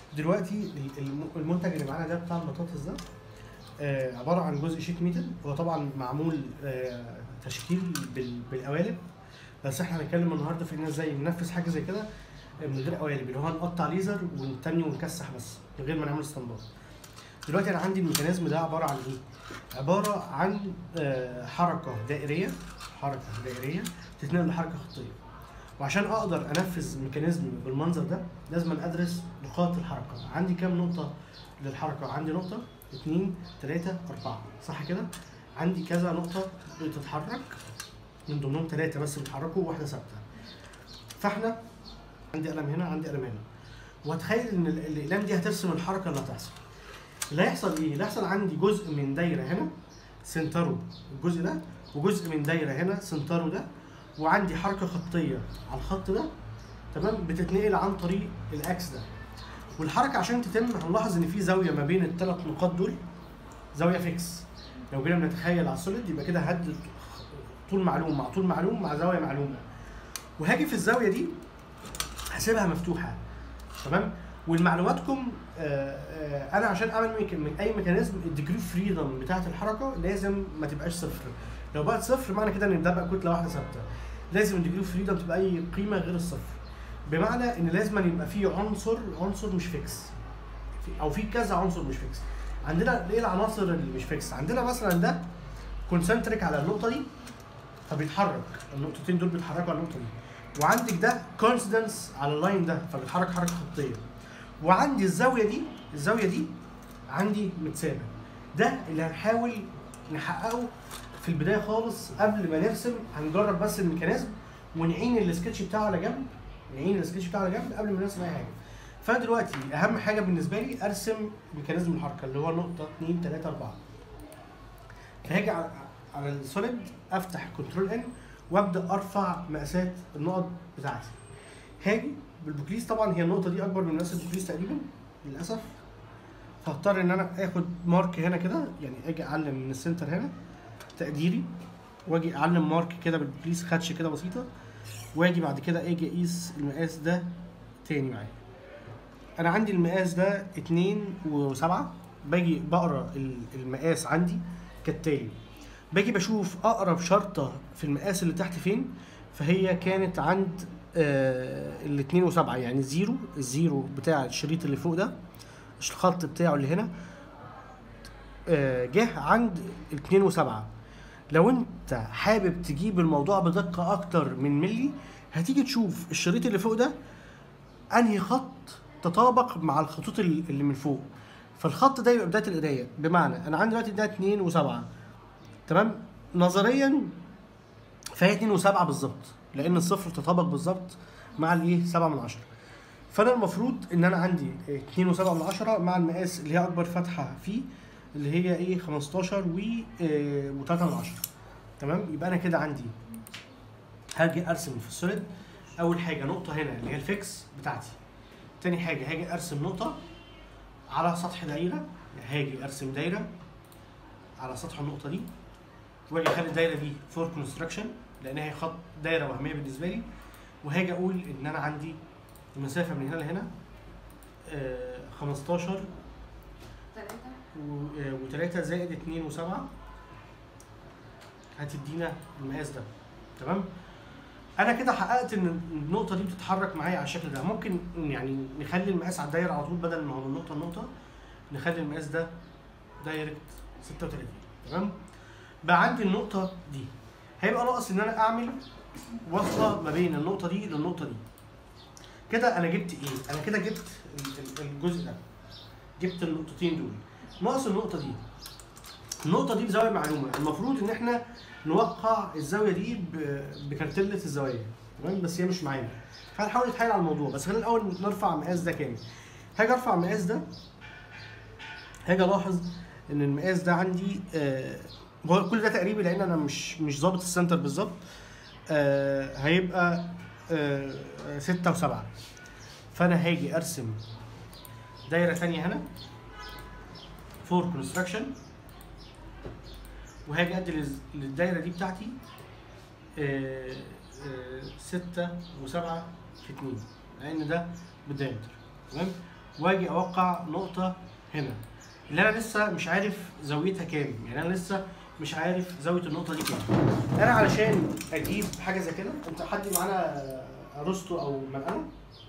دلوقتي ال- الم- المنتج اللي معانا ده بتاع البطاطس ده آه، عباره عن جزء شيت ميتال هو طبعا معمول آه، تشكيل بال- بالقوالب بس احنا هنتكلم النهارده في ان ازاي ننفذ حاجه زي كده من غير قوالب اللي هو نقطع ليزر ونتني ونكسح بس من غير ما نعمل استنباط دلوقتي انا عندي الميكانيزم ده عباره عن ايه عباره عن آه، حركه دائريه حركه دائريه تتنقل لحركه خطيه وعشان اقدر انفذ ميكانيزم بالمنظر ده لازم ادرس نقاط الحركه عندي كام نقطه للحركه عندي نقطه اتنين تلاته اربعه صح كده عندي كذا نقطه بتتحرك من ضمنهم ثلاثه بس بيتحركوا وواحده ثابته فاحنا عندي قلم هنا عندي قلم هنا واتخيل ان ال- الاقلام دي هترسم الحركه اللي هتحصل اللي هيحصل ايه اللي هيحصل عندي جزء من دايره هنا سنتره الجزء ده وجزء من دايره هنا سنتره ده وعندي حركه خطيه على الخط ده تمام بتتنقل عن طريق الاكس ده والحركه عشان تتم هنلاحظ ان في زاويه ما بين الثلاث نقاط دول زاويه فيكس لو جينا بنتخيل على السوليد يبقى كده هد طول معلوم مع طول معلوم مع زاويه معلومه وهاجي في الزاويه دي هسيبها مفتوحه تمام والمعلوماتكم آه، آه، انا عشان اعمل ميك- من اي ميكانيزم الديجري فريدم بتاعه الحركه لازم ما تبقاش صفر لو بقت صفر معنى كده ان ده بقى كتله واحده ثابته لازم الديجري فريدم تبقى اي قيمه غير الصفر بمعنى ان لازم يبقى في عنصر عنصر مش فيكس في- او في كذا عنصر مش فيكس عندنا ايه العناصر اللي مش فيكس عندنا مثلا ده كونسنتريك على النقطه دي فبيتحرك النقطتين دول بيتحركوا على النقطه دي وعندك ده كونسيدنس على اللاين ده فبيتحرك حركه خطيه وعندي الزاويه دي الزاويه دي عندي متسابه ده اللي هنحاول نحققه في البدايه خالص قبل ما نرسم هنجرب بس الميكانيزم ونعين السكتش بتاعه على جنب نعين السكتش بتاعه على جنب قبل ما نرسم اي حاجه فانا دلوقتي اهم حاجه بالنسبه لي ارسم ميكانيزم الحركه اللي هو نقطه 2 3 4 فهاجي على على السوليد افتح كنترول ان وابدا ارفع مقاسات النقط بتاعتي هاجي بالبوكليس طبعا هي النقطه دي اكبر من مقاس البوكليس تقريبا للاسف فهضطر ان انا اخد مارك هنا كده يعني اجي اعلم من السنتر هنا تقديري واجي اعلم مارك كده بالبوكليس خدشه كده بسيطه واجي بعد كده اجي اقيس المقاس ده تاني معايا انا عندي المقاس ده اتنين وسبعة باجي بقرا ال- المقاس عندي كالتالي باجي بشوف اقرب شرطه في المقاس اللي تحت فين فهي كانت عند آه الاتنين وسبعة يعني الزيرو الزيرو بتاع الشريط اللي فوق ده الخط بتاعه اللي هنا آه جه عند الاتنين وسبعة لو انت حابب تجيب الموضوع بدقة اكتر من ملي هتيجي تشوف الشريط اللي فوق ده انهي خط تطابق مع الخطوط اللي اللي من فوق فالخط ده يبقى بدايه القرايه بمعنى انا عندي دلوقتي ده 2 و7 تمام نظريا فهي 2 و7 بالظبط لان الصفر تطابق بالظبط مع الايه 7 من 10 فانا المفروض ان انا عندي 2 و7 من 10 مع المقاس اللي هي اكبر فتحه فيه اللي هي ايه 15 و 3 من 10 تمام يبقى انا كده عندي هاجي ارسم في السوليد اول حاجه نقطه هنا اللي هي الفيكس بتاعتي تاني حاجه هاجي ارسم نقطه على سطح دايره هاجي ارسم دايره على سطح النقطه دي واجي اخلي الدايره دي فور كونستراكشن لان هي خط دايره وهميه بالنسبه لي وهاجي اقول ان انا عندي المسافه من هنا لهنا آه 15 ثلاثة و3 زائد 2 و7 هتدينا المقاس ده تمام انا كده حققت ان النقطه دي بتتحرك معايا على الشكل ده ممكن يعني نخلي المقاس على الدايره على طول بدل ما هو من نقطه لنقطه نخلي المقاس ده دايركت 36 تمام بقى عندي النقطه دي هيبقى ناقص ان انا اعمل وصله ما بين النقطه دي للنقطه دي كده انا جبت ايه انا كده جبت ال- ال- الجزء ده جبت النقطتين دول ناقص النقطه دي النقطه دي بزاويه معلومه المفروض ان احنا نوقع الزاويه دي ب- بكارتله الزوايا تمام بس هي مش معانا فهنحاول نتحايل على الموضوع بس خلينا الاول نرفع المقاس ده كامل هاجي ارفع المقاس ده هاجي الاحظ ان المقاس ده عندي آه هو كل ده تقريبي لان انا مش مش ظابط السنتر بالظبط آه هيبقى آه ستة وسبعة فانا هاجي ارسم دايره ثانيه هنا فور كونستراكشن وهاجي ادي للز- للدايره دي بتاعتي آه، آه، ستة وسبعة في اتنين لان ده بالدايمتر تمام واجي اوقع نقطه هنا اللي انا لسه مش عارف زاويتها كام يعني انا لسه مش عارف زاويه النقطه دي كام انا علشان اجيب حاجه زي كده انت حد معانا ارسطو او منقله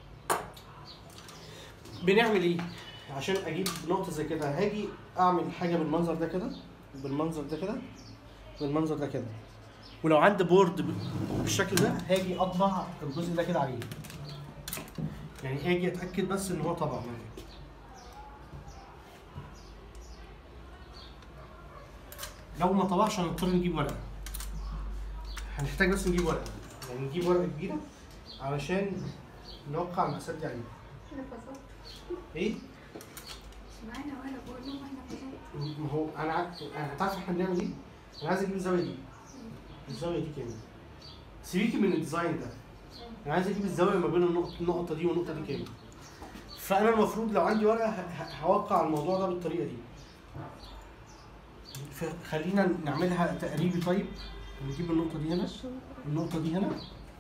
بنعمل ايه عشان اجيب نقطه زي كده هاجي اعمل حاجه بالمنظر ده كده بالمنظر ده كده بالمنظر ده كده ولو عندي بورد ب- بالشكل ده هاجي اطبع الجزء ده كده عليه يعني اجي اتاكد بس ان هو طبع معايا لو ما طبعش هنضطر نجيب ورقه هنحتاج بس نجيب ورقه يعني نجيب ورقه كبيره علشان نوقع المقاسات دي عليها انا فصلت ايه مش معانا وانا بقول لهم احنا فصلت ما هو انا ع- انا تعرف احنا بنعمل ايه؟ انا عايز اجيب الزاويه دي الزاويه دي كام؟ سيبيكي من الديزاين ده انا عايز اجيب الزاويه ما بين النقطه النقطه دي والنقطه دي كام؟ فانا المفروض لو عندي ورقه ه- ه- هوقع الموضوع ده بالطريقه دي فخلينا نعملها تقريبي طيب نجيب النقطه دي هنا النقطه دي هنا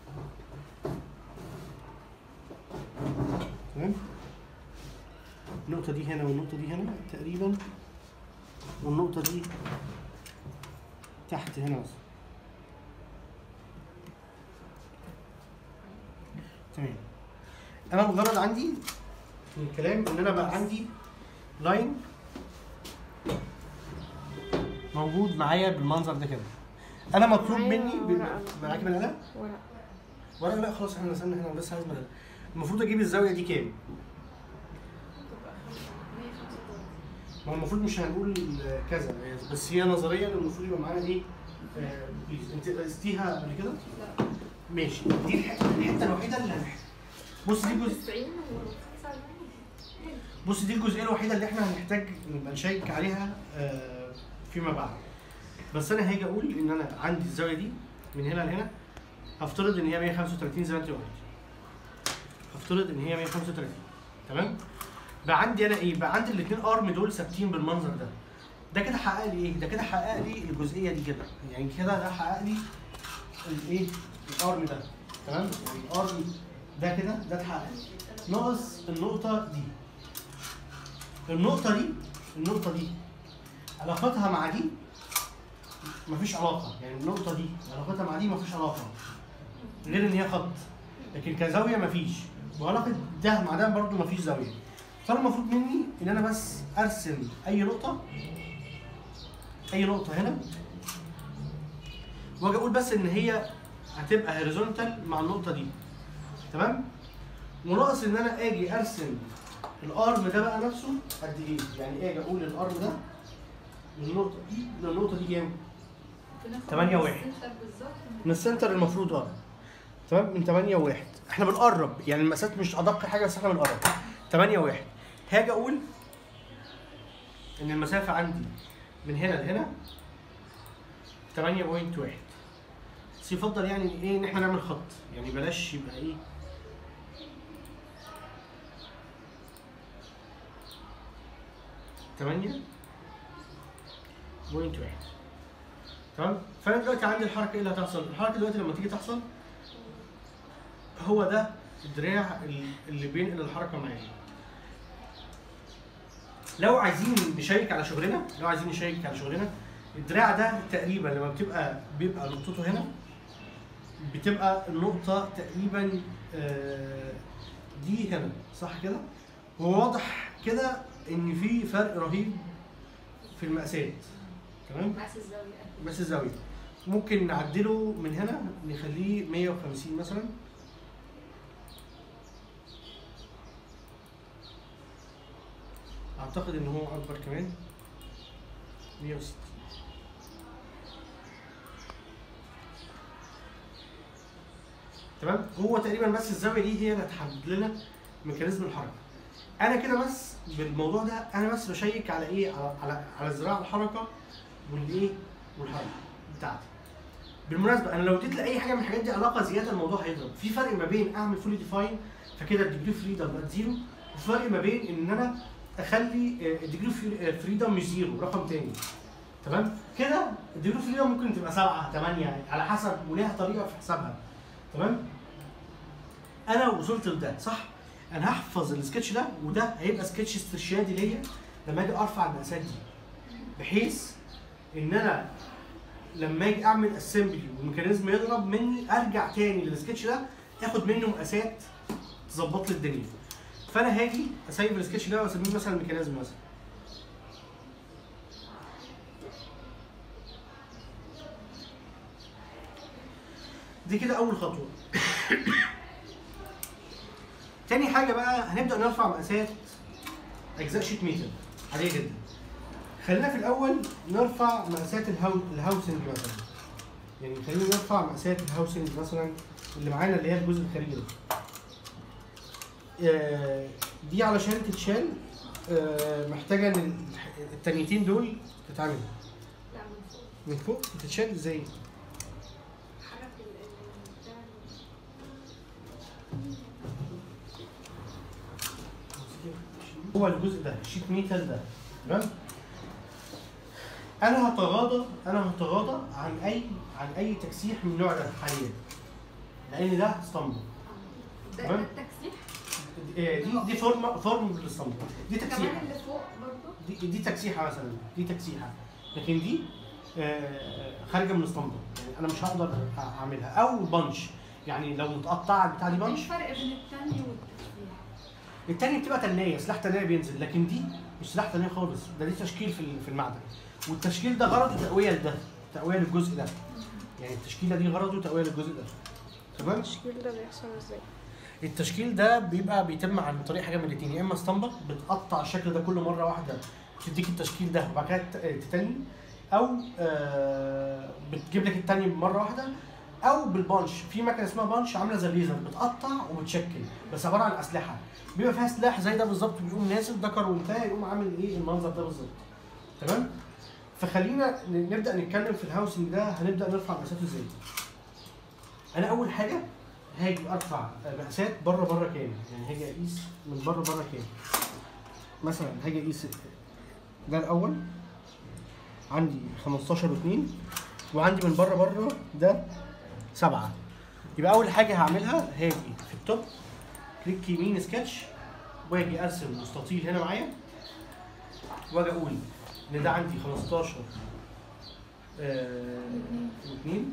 تمام النقطة دي هنا والنقطة دي هنا تقريبا والنقطة دي تحت هنا بس تمام أنا الغرض عندي من الكلام إن أنا بقى عندي لاين موجود معايا بالمنظر ده كده أنا مطلوب معايا مني ورقة. معاكي بالقلم؟ ورق ورقة لا خلاص احنا نسألنا هنا بس عايز ملل المفروض اجيب الزاوية دي كام؟ ما هو المفروض مش هنقول كذا بس هي نظريا المفروض يبقى معانا ايه؟ آه، بليز انت قستيها قبل كده؟ لا ماشي دي الح- الحته الوحيده اللي هنحتاج بص دي الجزء 90 و 45 بص دي الجزئيه الوحيده اللي احنا هنحتاج نبقى نشيك عليها آه، فيما بعد بس انا هاجي اقول ان انا عندي الزاويه دي من هنا لهنا هفترض ان هي 135 زي ما انت قلت هفترض ان هي 135 تمام بقى عندي انا ايه بقى عندي الاثنين ارم دول ثابتين بالمنظر ده ده كده حقق لي ايه ده كده حقق لي الجزئيه دي كده يعني كده ده حقق لي الايه الارم ده تمام يعني الارم ده كده ده اتحقق ناقص النقطه دي النقطة دي النقطة دي علاقتها مع دي مفيش علاقة يعني النقطة دي علاقتها مع دي مفيش علاقة غير ان هي خط لكن كزاوية مفيش وعلاقة ده مع ده برضه مفيش زاوية فانا المفروض مني ان انا بس ارسم اي نقطة اي نقطة هنا واجي اقول بس ان هي هتبقى هوريزونتال مع النقطة دي تمام وناقص ان انا اجي ارسم الارم ده بقى نفسه قد ايه؟ يعني اجي اقول الارم ده من النقطة دي للنقطة دي كام؟ تمانية واحد. بالظبط من السنتر المفروض اه تمام من 8 و1 احنا بنقرب يعني المقاسات مش ادق حاجه بس احنا بنقرب 8 و1 هاجي اقول ان المسافه عندي من هنا لهنا 8.1 بس يفضل يعني ايه ان احنا نعمل خط يعني بلاش يبقى ايه تمانية بوينت واحد تمام فانا دلوقتي عندي الحركه ايه اللي هتحصل الحركه دلوقتي لما تيجي تحصل هو ده الدراع ال- اللي بينقل الحركه معايا لو عايزين نشيك على شغلنا لو عايزين نشيك على شغلنا الدراع ده تقريبا لما بتبقى بيبقى نقطته هنا بتبقى النقطة تقريبا آه، دي هنا صح كده؟ هو واضح كده إن في فرق رهيب في المقاسات تمام؟ مقاس الزاويه بس الزاوية ممكن نعدله من هنا نخليه 150 مثلا اعتقد ان هو اكبر كمان 160 تمام هو تقريبا بس الزاويه دي هي اللي هتحدد لنا ميكانيزم الحركه انا كده بس بالموضوع ده انا بس بشيك على ايه على على, على ذراع الحركه والايه والحركه بتاعتي بالمناسبه انا لو اديت لاي حاجه من الحاجات دي علاقه زياده الموضوع هيضرب في فرق ما بين اعمل فولي ديفاين فكده الديجري فريدم بقت زيرو وفرق ما بين ان انا اخلي الديجري فريدم مش زيرو رقم تاني تمام كده الديجري فريدم ممكن تبقى سبعه ثمانيه على حسب وليها طريقه في حسابها تمام انا وصلت لده صح انا هحفظ السكتش ده وده هيبقى سكتش استرشادي ليا لما اجي ارفع المقاسات دي بحيث ان انا لما اجي اعمل اسمبلي والميكانيزم يضرب مني ارجع تاني للسكتش ده اخد منه مقاسات تظبط لي الدنيا فانا هاجي اسيب السكتش ده واسميه مثلا ميكانيزم مثلا دي كده اول خطوه تاني حاجه بقى هنبدا نرفع مقاسات اجزاء شيت ميتر عاديه جدا خلينا في الاول نرفع مقاسات الهاو... الهاوسنج مثلا يعني خلينا نرفع مقاسات الهاوسنج مثلا اللي معانا اللي هي الجزء الخارجي ده آه، دي علشان تتشال آه، محتاجه ان ال- التانيتين دول تتعمل لا من فوق من فوق بتتشال ازاي؟ حرك ال ال- بتاع هو الجزء ده الشيت ميتال ده تمام انا هتغاضى انا هتغاضى عن اي عن اي تكسيح من النوع ده حاليا لان ده اسطمبة ده تمام. ده التكسيح دي دي فورم فورم للاسطمبة دي تكسيحة كمان اللي فوق برضه دي, دي تكسيحة مثلا دي تكسيحة لكن دي آه، خارجة من الاسطمبة يعني انا مش هقدر اعملها او بنش يعني لو متقطعة بتاع دي ايه بنش الفرق بين التاني والتكسيح؟ التانية بتبقى تنية سلاح تنية بينزل لكن دي مش سلاح تنية خالص ده دي تشكيل في في المعدن والتشكيل ده غرضه تقوية لده تقوية للجزء ده يعني التشكيلة دي غرضه تقوية للجزء ده تمام التشكيل ده بيحصل ازاي؟ التشكيل ده بيبقى بيتم عن طريق حاجة من الاتنين يا اما اسطمبة بتقطع الشكل ده كل مرة واحدة تديك التشكيل ده وبعد كده ت- تتني او آه، بتجيب لك التاني مرة واحدة او بالبانش في مكنه اسمها بانش عامله زي الليزر بتقطع وبتشكل بس عباره عن اسلحه بيبقى فيها سلاح زي ده بالظبط بيقوم نازل ذكر وانتهى يقوم عامل ايه المنظر ده بالظبط تمام فخلينا ن- نبدا نتكلم في الهاوسنج ده هنبدا نرفع مقاساته ازاي انا اول حاجه هاجي ارفع مقاسات بره بره كام يعني هاجي اقيس من بره بره كام مثلا هاجي اقيس ده الاول عندي 15 و2 وعندي من بره بره ده سبعة يبقى أول حاجة هعملها هاجي في التوب كليك يمين سكتش واجي أرسم مستطيل هنا معايا واجي أقول إن ده عندي 15 آه واثنين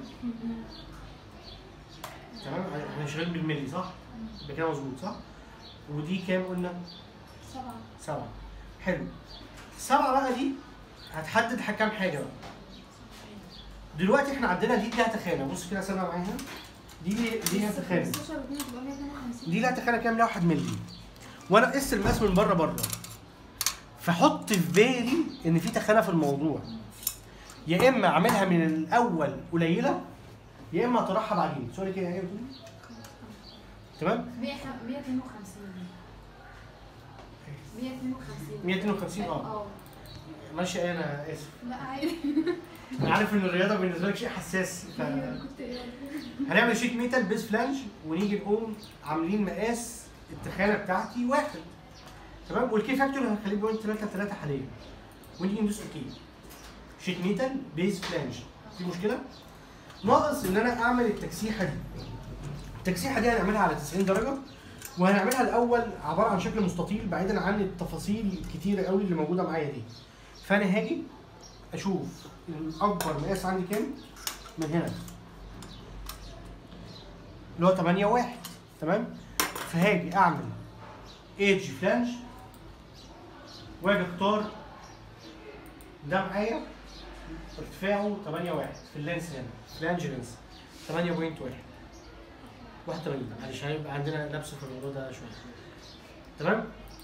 تمام احنا شغالين بالملي صح؟ يبقى كده مظبوط صح؟ ودي كام قلنا؟ سبعة سبعة حلو السبعة بقى دي هتحدد ح- كام حاجة بقى دلوقتي احنا عندنا دي ليها تخانة بص كده سامع معايا هنا دي لي- دي ليها تخانة 15 و 2 يبقى 152 دي لها تخانة كام ليها 1 مللي وانا قست المقاس من بره بره فحط في بالي ان في تخانة في الموضوع يا اما اعملها من الاول قليلة يا اما اطرحها بعدين سوري كده ايه بتقولي؟ تمام 152 152 152 اه اه ماشي إيه، انا اسف لا عادي انا عارف ان الرياضه بالنسبه لك شيء حساس ف... أيوة، كنت هنعمل شيت ميتال بيس فلانج ونيجي نقوم عاملين مقاس التخانه بتاعتي واحد تمام والكي فاكتور هنخليه بوينت 3 3 حاليا ونيجي ندوس اوكي شيت ميتال بيس فلانج في مشكله؟ ناقص ان انا اعمل التكسيحه دي التكسيحه دي هنعملها على 90 درجه وهنعملها الاول عباره عن شكل مستطيل بعيدا عن التفاصيل الكتيره قوي اللي موجوده معايا دي فانا هاجي اشوف الاكبر مقاس عندي كام من هنا اللي هو 8 1 تمام فهاجي اعمل ايدج فلانج واجي اختار ده معايا ارتفاعه 8 1 في اللينس هنا فلانج لينس 8.1 81 معلش هيبقى عندنا لبس في الموضوع ده شويه تمام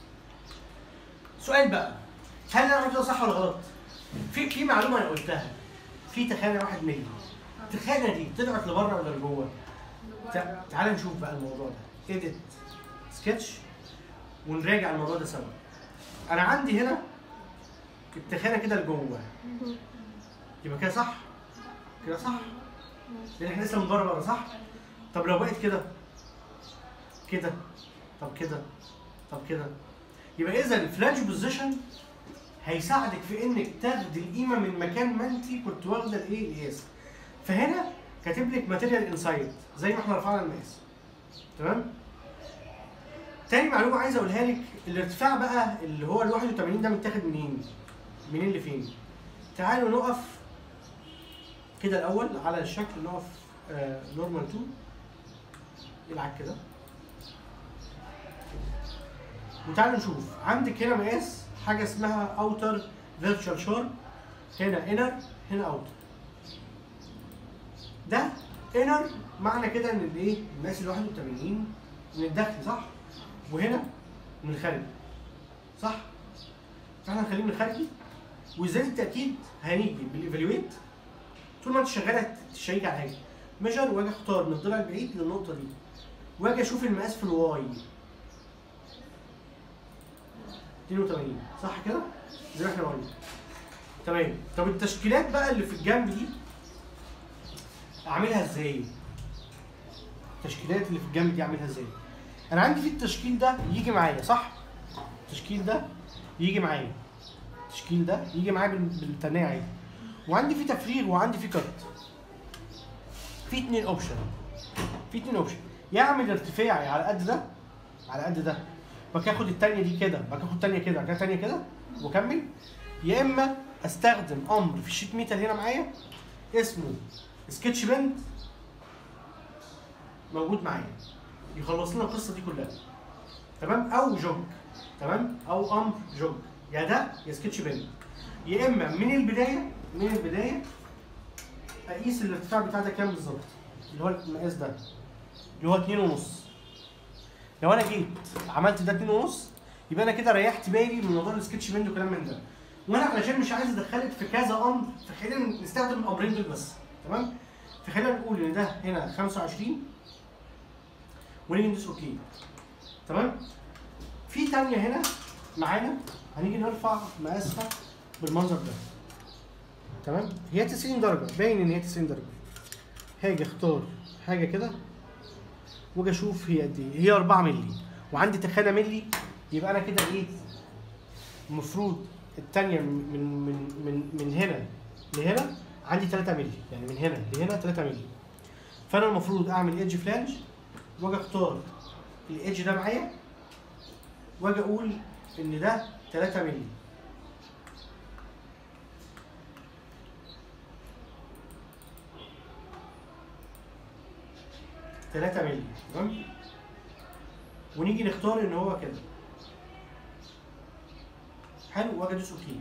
سؤال بقى هل انا عملت ده صح ولا غلط؟ في في معلومه انا قلتها في تخانه 1 مللي التخانه دي طلعت لبره ولا لجوه؟ تع- تعال نشوف بقى الموضوع ده ايديت سكتش ونراجع الموضوع ده سوا انا عندي هنا التخانه كده لجوه يبقى كده صح كده صح لان احنا لسه من بره بره صح طب لو بقت كده كده طب كده طب كده يبقى اذا الفلانج بوزيشن هيساعدك في انك تاخدي القيمه من مكان ما انت كنت واخده الايه القياس فهنا كاتب لك ماتيريال انسايد زي ما احنا رفعنا المقاس تمام تاني معلومه عايز اقولها لك الارتفاع بقى اللي هو ال 81 ده متاخد منين؟ منين لفين؟ تعالوا نقف كده الاول على الشكل نقف نورمال 2 يلعب كده وتعالوا نشوف عندك هنا مقاس حاجه اسمها اوتر فيرتشوال شارب هنا انر هنا اوتر ده انر معنى كده ان الايه المقاس ال 81 من الداخل صح وهنا من الخارج صح فاحنا هنخليه من الخارجي وازاي التاكيد هنيجي بالايفالويت طول ما انت شغاله تشيك على حاجه ميجر واجي اختار من الضلع البعيد للنقطه دي واجي اشوف المقاس في الواي 82 صح كده؟ زي ما احنا قلنا تمام طب التشكيلات بقى اللي في الجنب دي اعملها ازاي؟ التشكيلات اللي في الجنب دي اعملها ازاي؟ انا عندي في التشكيل ده يجي معايا صح؟ التشكيل ده يجي معايا التشكيل ده يجي معايا بال- بالتناعي عادي وعندي في تفريغ وعندي في كت في اتنين اوبشن في اتنين اوبشن يا اعمل ارتفاعي على قد ده على قد ده بعد كده اخد التانية دي كده بعد كده اخد التانية كده بعد كده التانية كده واكمل يا اما استخدم امر في الشيت ميتال هنا معايا اسمه سكتش بند موجود معايا يخلص لنا القصه دي كلها تمام او جوج تمام او امر جوج يا ده يا سكتش بند يا اما من البدايه من البدايه اقيس الارتفاع بتاع ده كام بالظبط اللي هو المقاس ده اللي هو 2 ونص لو انا جيت عملت ده 2 ونص يبقى انا كده ريحت بالي من موضوع السكتش بند وكلام من ده وانا علشان مش عايز ادخلك في كذا امر فخلينا نستخدم الامرين دول بس تمام فخلينا نقول ان ده هنا 25 ونيجي ندوس اوكي تمام في تانية هنا معانا هنيجي نرفع مقاسها بالمنظر ده تمام هي 90 درجة باين ان هي 90 درجة هاجي اختار حاجة كده واجي اشوف هي قد ايه هي 4 مللي وعندي تخانة مللي يبقى انا كده ايه المفروض التانية من من من من هنا لهنا عندي 3 مللي يعني من هنا لهنا 3 مللي فانا المفروض اعمل ايدج فلانج واجي اختار الايدج ده معايا واجي اقول ان ده 3 مللي تلاتة مللي تمام ونيجي نختار ان هو كده حلو واجي ادوس اوكي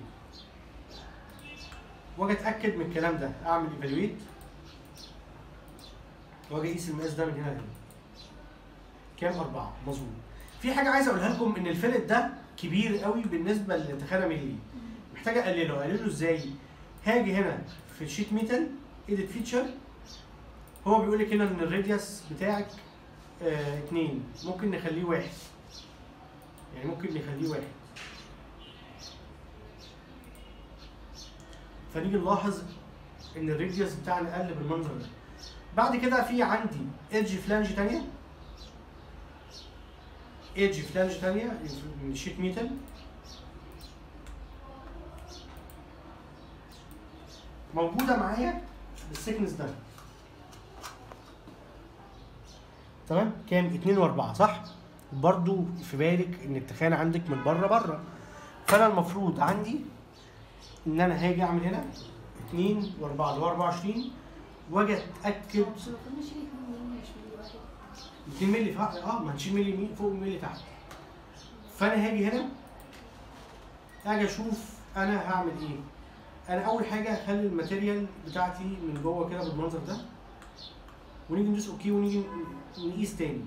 واجي اتاكد من الكلام ده اعمل ايفالويت واجي اقيس المقاس ده من هنا لهنا كام أربعة مظبوط في حاجة عايز أقولها لكم إن الفلت ده كبير قوي بالنسبة لتخانة ملي محتاج أقلله أقلله إزاي؟ هاجي هنا في الشيت ميتال إيديت فيتشر هو بيقول لك هنا إن الراديوس بتاعك آه اتنين ممكن نخليه واحد يعني ممكن نخليه واحد فنيجي نلاحظ إن الراديوس بتاعنا قل بالمنظر ده بعد كده في عندي ايدج فلانج تانية ايدج فلانج تانية من الشيت ميتال موجودة معايا بالسكنس ده تمام كام؟ 2 و4 صح؟ برضو في بالك ان التخانة عندك من بره بره فانا المفروض عندي ان انا هاجي اعمل هنا 2 و4 اللي هو 24 واجي اتاكد مش المفروض نشيل اتنين مللي مش مللي واحد 2 مللي فوق اه ما هنشيل مللي يمين فوق مللي تحت فانا هاجي هنا اجي اشوف انا هعمل ايه انا اول حاجه هخلي الماتيريال بتاعتي من جوه كده بالمنظر ده ونيجي ندوس اوكي ونيجي نقيس تاني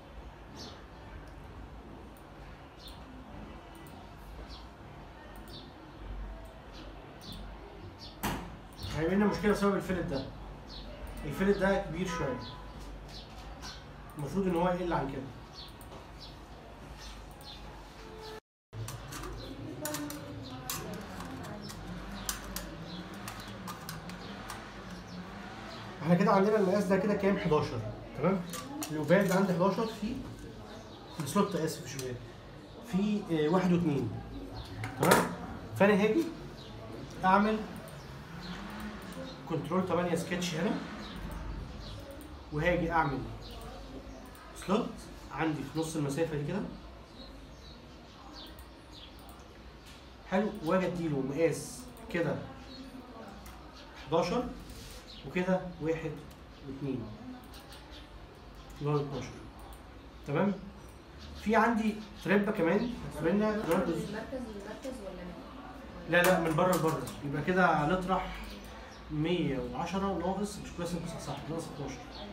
هيبقى لنا مشكله بسبب الفلت ده الفلت ده كبير شويه المفروض ان هو يقل عن كده احنا كده عندنا المقاس ده كده كام 11 تمام الاوفال ده عندي 11 في السلوت اسف مش اوفال في آه، واحد واثنين تمام فانا هاجي اعمل كنترول 8 سكتش هنا وهاجي اعمل سلوت عندي في نص المسافه دي كده حلو واجي اديله مقاس كده 11 وكده واحد واثنين اللي هو 12 تمام في عندي تربه كمان هتقابلنا من برضه المركز للمركز ولا من لا لا من بره لبره يبقى كده هنطرح 110 وناقص مش كويس انك صح ناقص 12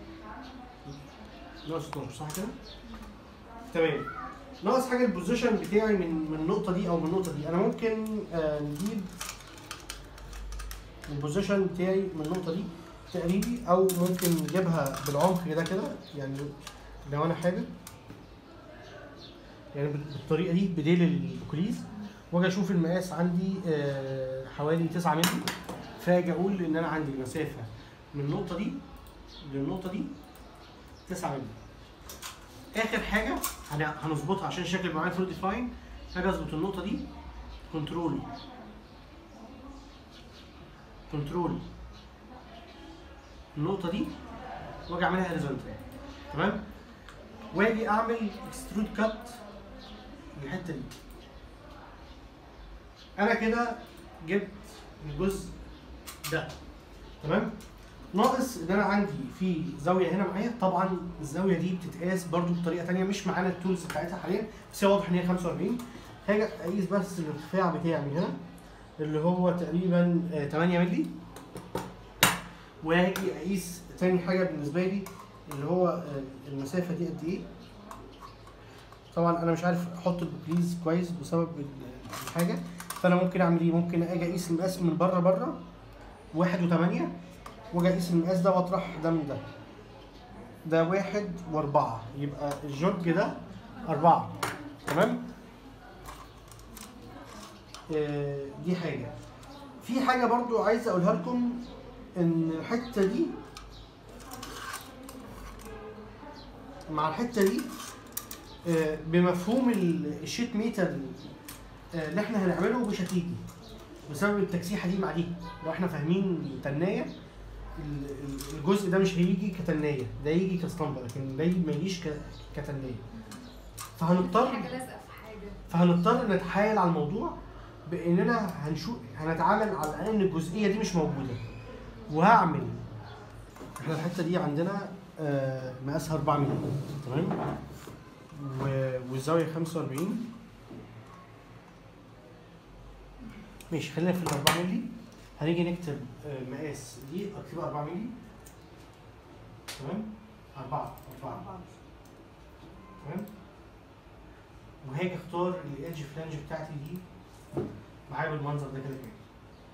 ناقص 12 صح كده؟ تمام ناقص حاجه البوزيشن بتاعي من من النقطه دي او من النقطه دي انا ممكن آه نجيب البوزيشن بتاعي من النقطه دي تقريبي او ممكن نجيبها بالعمق كده كده يعني لو انا حابب يعني بال- بالطريقه دي بديل البوكليز واجي اشوف المقاس عندي آه، حوالي 9 مللي فاجي اقول ان انا عندي مسافه من النقطه دي للنقطه دي 9 مللي اخر حاجه هن- هنظبطها عشان الشكل يبقى معايا فول ديفاين هاجي اظبط النقطه دي كنترول كنترول النقطه دي واجي اعملها هوريزونتال تمام واجي اعمل اكسترود كات الحته دي انا كده جبت الجزء ده تمام ناقص ان انا عندي في زاويه هنا معايا طبعا الزاويه دي بتتقاس برضو بطريقه تانية مش معانا التولز بتاعتها حاليا بس هي واضح ان هي 45 هاجي اقيس بس الارتفاع بتاعي من هنا اللي هو تقريبا آه، 8 مللي وهاجي اقيس تاني حاجه بالنسبه لي اللي هو آه، المسافه دي قد ايه طبعا انا مش عارف احط البوكليز كويس بسبب ال- الحاجه فانا ممكن اعمل ايه ممكن اجي اقيس المقاس من بره بره واحد وثمانية واجي اقيس المقاس ده واطرح ده من ده ده واحد واربعة يبقى الجوج ده أربعة تمام آه، دي حاجة في حاجة برضو عايز أقولها لكم إن الحتة دي مع الحتة دي آه، بمفهوم ال- الشيت ميتر آه، اللي احنا هنعمله مش هتيجي بسبب التكسيحه دي مع دي لو احنا فاهمين تنايه ال- ال- الجزء ده مش هيجي كتنايه ده يجي كاسطمبه لكن ده ما يجيش ك- كتنايه فهنضطر حاجه لازقه في حاجه فهنضطر نتحايل على الموضوع باننا هنشوف هنتعامل على ان الجزئيه دي مش موجوده وهعمل احنا الحته دي عندنا آه، مقاسها 4 مللي تمام و- والزاويه 45 ماشي خلينا في ال 4 مللي هنيجي نكتب آه، مقاس دي اكتبها 4 مللي تمام 4 4 تمام وهاجي اختار الايدج فلانج بتاعتي دي معايا بالمنظر ده كده كده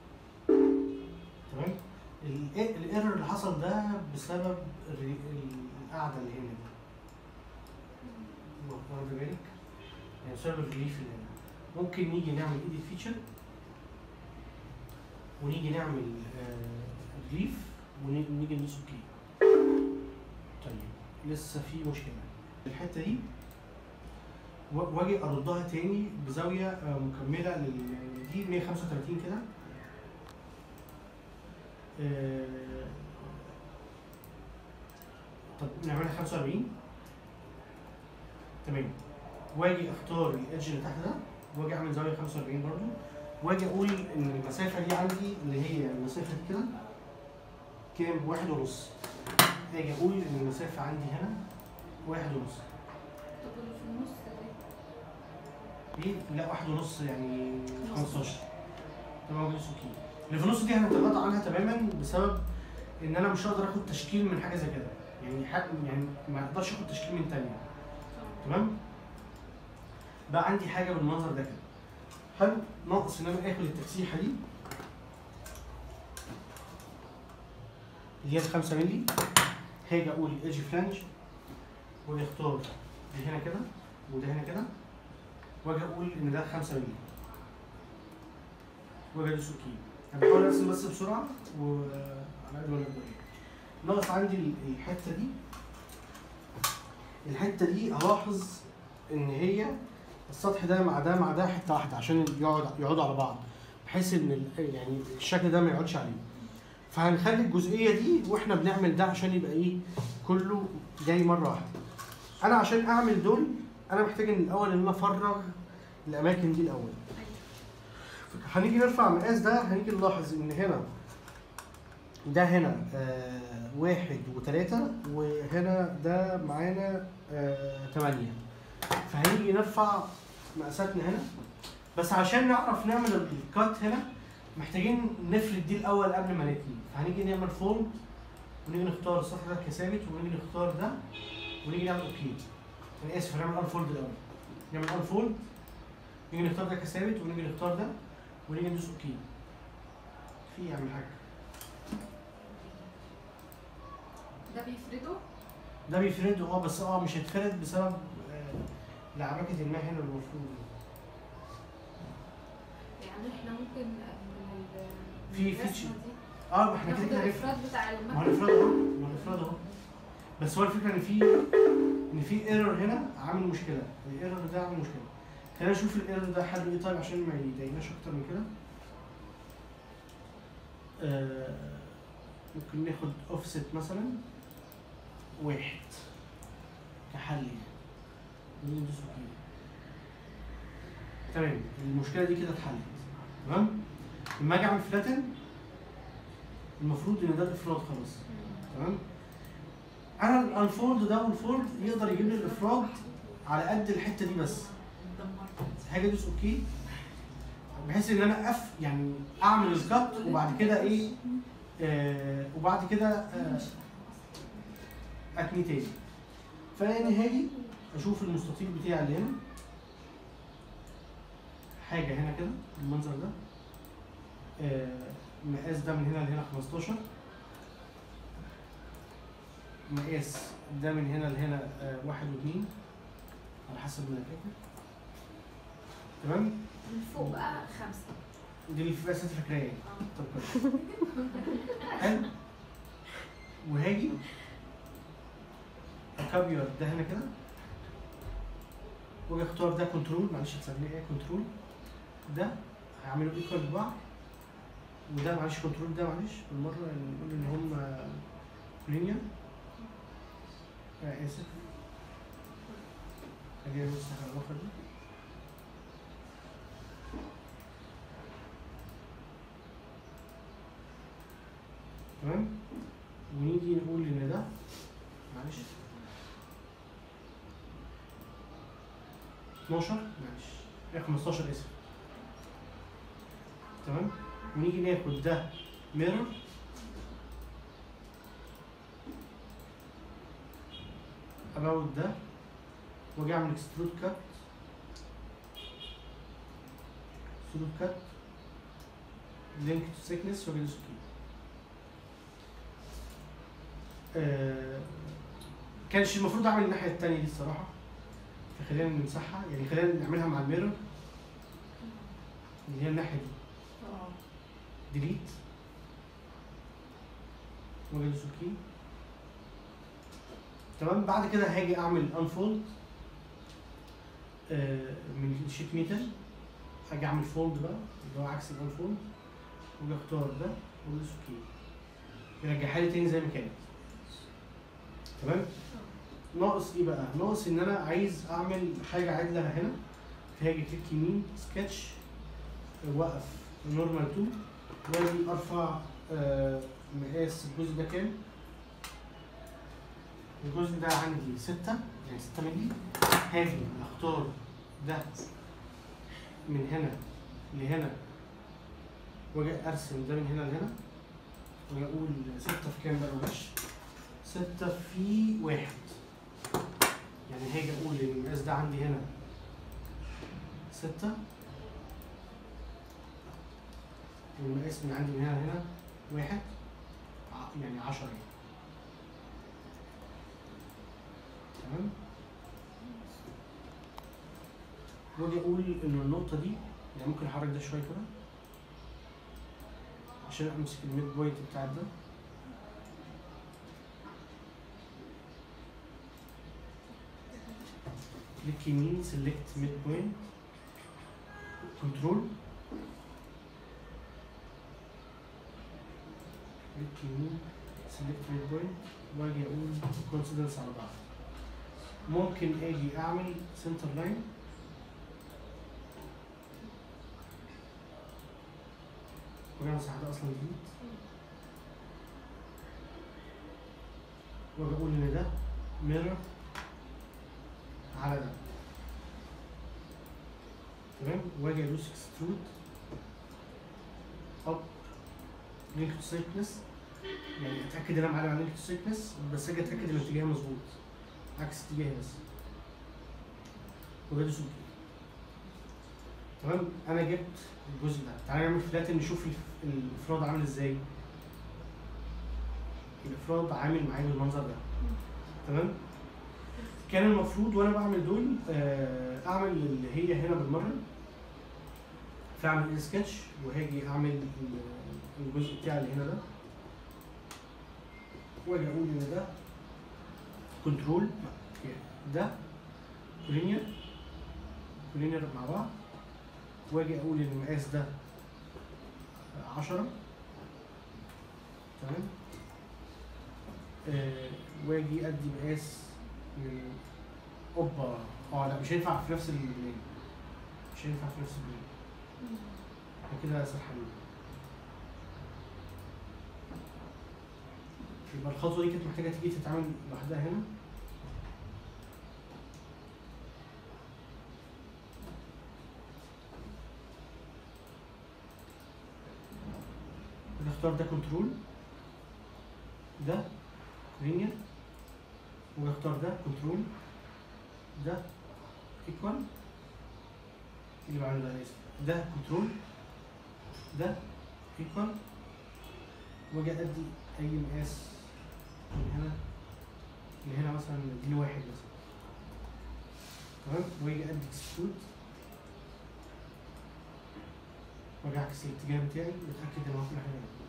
تمام ال- الايرور اللي حصل ده بسبب الري- القعده اللي هنا دي واخد بالك يعني بسبب الريليف اللي هنا ممكن نيجي نعمل ايديت فيتشر ونيجي نعمل ريليف ونيجي ندوس اوكي طيب لسه في مشكله الحته دي و- واجي اردها تاني بزاويه آه، مكمله لل دي 135 كده آه، طب نعملها 45 تمام واجي اختار الايدج اللي تحت ده واجي اعمل زاويه 45 برضو واجي اقول ان المسافه دي عندي اللي هي المسافه دي كده كام واحد ونص اجي اقول ان المسافه عندي هنا واحد ونص طب اللي في النص ده ايه لا واحد ونص يعني 15 تمام بس اوكي اللي في النص دي هنتغاضى عنها تماما بسبب ان انا مش هقدر اخد تشكيل من حاجه زي كده يعني حق يعني ما اقدرش اخد تشكيل من تانية تمام بقى عندي حاجه بالمنظر ده كده حلو ناقص ان انا اخد التكسيحه دي اللي هي ال 5 مللي هاجي اقول ايدج فلانج واجي اختار دي هنا كده وده هنا كده واجي اقول ان ده 5 مللي واجي ادوس اوكي انا بحاول ارسم بس بسرعه وعلى قد ما نقدر ناقص عندي ال- الحته دي الحته دي هلاحظ ان هي السطح ده مع ده مع ده حته واحده عشان يقعد يقعدوا على بعض بحيث ان ال- يعني الشكل ده ما يقعدش عليه فهنخلي الجزئيه دي واحنا بنعمل ده عشان يبقى ايه كله جاي مره واحده انا عشان اعمل دول انا محتاج ان الاول ان انا افرغ الاماكن دي الاول هنيجي نرفع مقاس ده هنيجي نلاحظ ان هنا ده هنا آه واحد وتلاتة وهنا ده معانا آه تمانية فهنيجي نرفع مقاساتنا هنا بس عشان نعرف نعمل الكات هنا محتاجين نفرد دي الاول قبل ما نتني فهنيجي نعمل فولد ونيجي نختار السطح ده كثابت ونيجي نختار ده ونيجي نعمل اوكي انا اسف هنعمل انفولد الاول نعمل انفولد نيجي نختار ده كثابت ونيجي نختار ده ونيجي ندوس اوكي في يعمل حاجه ده بيفرده ده بيفرد اه بس اه مش هيتفرد بسبب آه، لعبكه الماء هنا المفروض يعني احنا ممكن من ال- في- من في الرسمة شيء. دي اه ما احنا ناخد كده كده هنفرد الافراد بتاع ما هو المبنى الافراد اهو ما هو الافراد اهو بس هو الفكره ان في ان في ايرور هنا عامل مشكله الايرور ده عامل مشكله خلينا نشوف الايرور ده حله ايه طيب عشان ما يضايقناش اكتر من كده آه ممكن ناخد اوفست مثلا واحد كحل يعني نيجي ندوس اوكي تمام المشكله دي كده اتحلت تمام لما اجي اعمل فلاتن المفروض ان ده الافراد خلاص تمام انا الانفولد ده والفولد يقدر يجيب لي الافراد على قد الحته دي بس حاجه ادوس اوكي بحيث ان انا اف يعني اعمل الكات وبعد كده ايه آه وبعد كده آه اتني تاني فانا هاجي اشوف المستطيل بتاعي اللي هنا حاجه هنا كده المنظر ده آه المقاس ده من هنا لهنا 15 مقاس ده من هنا لهنا آه واحد واثنين على حسب ما انا فاكر تمام من فوق بقى خمسة دي اللي في مقاسات فاكراها يعني اه طب كويس حلو وهاجي اكابير ده هنا كده واجي اختار ده كنترول معلش تسميه ايه كنترول ده هعمله ايكوال لبعض وده معلش كنترول ده معلش بالمره يعني نقول ان هم لينير آه اسف اجي امسح الاخر دي تمام ونيجي نقول ان ده معلش 12 معلش لا 15 اسف تمام ونيجي ناخد ده ميرور about ده واجي اعمل اكسترود كات اكسترود كات لينك تو سيكنس واجي ادوس اوكي آه، كانش المفروض اعمل الناحيه التانية دي الصراحه فخلينا نمسحها يعني خلينا نعملها مع الميرور اللي هي الناحيه دي اه ديليت واجي ادوس اوكي تمام بعد كده هاجي اعمل انفولد من الشيت ميتال هاجي اعمل فولد بقى اللي هو عكس الانفولد واجي اختار ده وادوس اوكي يرجعها لي تاني زي ما كانت تمام ناقص ايه بقى ناقص ان انا عايز اعمل حاجه عدله هنا فهاجي كليك يمين سكتش وقف نورمال 2 واجي ارفع آه، مقاس الجزء ده كام الجزء ده عندي 6 يعني 6 مللي هاجي اختار ده من هنا لهنا واجي ارسم ده من هنا لهنا واجي اقول 6 في كام بقى معلش 6 في واحد يعني هاجي اقول ان المقاس ده عندي هنا 6 والمقاس من عندي من هنا لهنا واحد ع- يعني 10 يعني تمام واجي اقول ان النقطه دي يعني ممكن احرك ده شويه كده عشان امسك الميد بوينت بتاع ده كليك يمين سيلكت ميد بوينت كنترول كليك يمين سيلكت ميد بوينت واجي اقول كونسيدنس على بعض ممكن اجي اعمل سنتر لاين واجي امسح ده اصلا جديد واجي اقول ان ده ميرور على ده تمام واجي ادوس اكسترود اب لينك تو سيكنس يعني اتاكد ان انا معلم على لينك تو سيكنس بس اجي اتاكد ان الاتجاه مظبوط عكس اتجاهي بس واجي ادوس اوكي تمام انا جبت الجزء ده تعالى نعمل فلاتن نشوف الف- الافراد عامل ازاي الافراد عامل معايا بالمنظر ده تمام كان المفروض وانا بعمل دول آه، اعمل اللي هي هنا بالمره فاعمل سكتش وهاجي اعمل ال- الجزء بتاعي اللي هنا ده واجي اقول ان ده كنترول ده كولينير كولينير مع بعض واجي اقول ان المقاس ده 10 تمام آه واجي ادي مقاس من اوبا اه لا مش هينفع في نفس البلان مش هينفع في نفس البلان كده سرحانين يبقى الخطوه دي كانت محتاجه تيجي تتعمل لوحدها هنا نختار ده كنترول ده لينير ونختار ده كنترول ده ايكوال اللي بعمله ده انا اسف ده كنترول ده ايكوال واجي ادي اي مقاس من هنا لهنا مثلا دي واحد مثلا تمام واجي ادي اكسترود واجي اعكس الاتجاه بتاعي واتاكد ان هو كل حاجه هنا.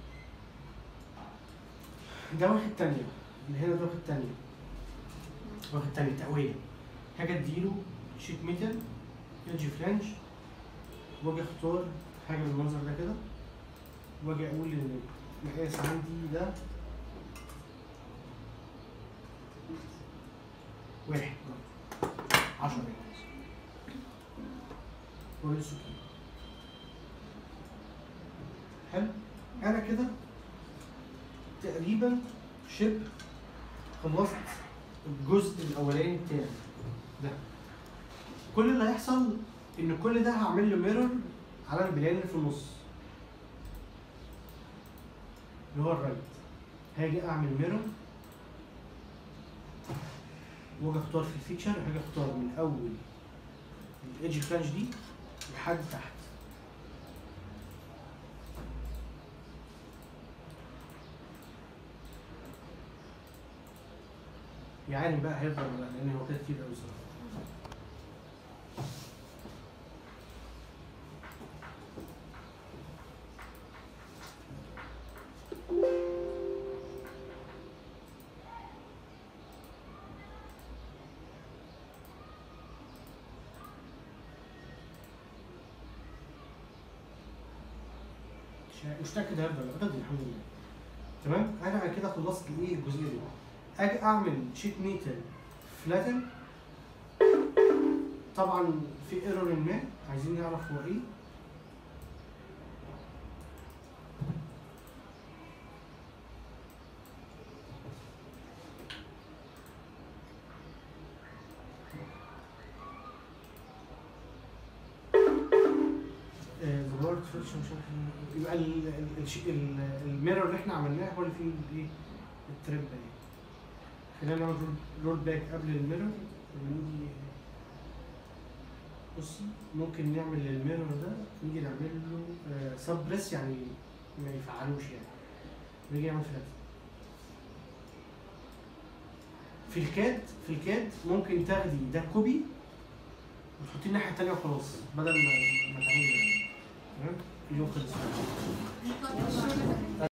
ده واخد تانية اللي هنا ده واخد تانية واخد تانية تقوية حاجة اديله شيت ميتال ايدج فلانج واجي اختار حاجة بالمنظر ده كده واجي اقول ان المقاس عندي ده واحد عشرة واجي السكين حلو انا كده تقريبا شبه خلصت الجزء الاولاني بتاعي ده كل اللي هيحصل ان كل ده هعمل له ميرور على البلان اللي في النص اللي هو الرايت هاجي اعمل ميرور واجي اختار في الفيتشر هاجي اختار من اول الايدج فلانج دي لحد تحت يعني بقى هيفضل ولا لأ؟ لان هو كده كتير قوي صراحه مش- مش متاكد هيفضل اعتقد الحمد لله تمام انا على كده خلصت الايه الجزئيه دي اجي اعمل شيت ميتال فلاتن طبعا في ايرور ما عايزين نعرف هو ايه ذا وورد فيكشن مش عارف إيه. يبقى ال- ال- الش- ال- الميرور اللي احنا عملناه هو اللي فيه الايه التريب دي خلينا نعمل رول باك قبل الميرور ونيجي بصي ممكن نعمل للميرور ده نيجي نعمل له سبريس يعني ما يفعلوش يعني نيجي نعمل فلات في الكاد في الكاد ممكن تاخدي ده كوبي وتحطيه الناحيه التانيه وخلاص بدل ما ما تعملي ده تمام اليوم خلص الشغل ده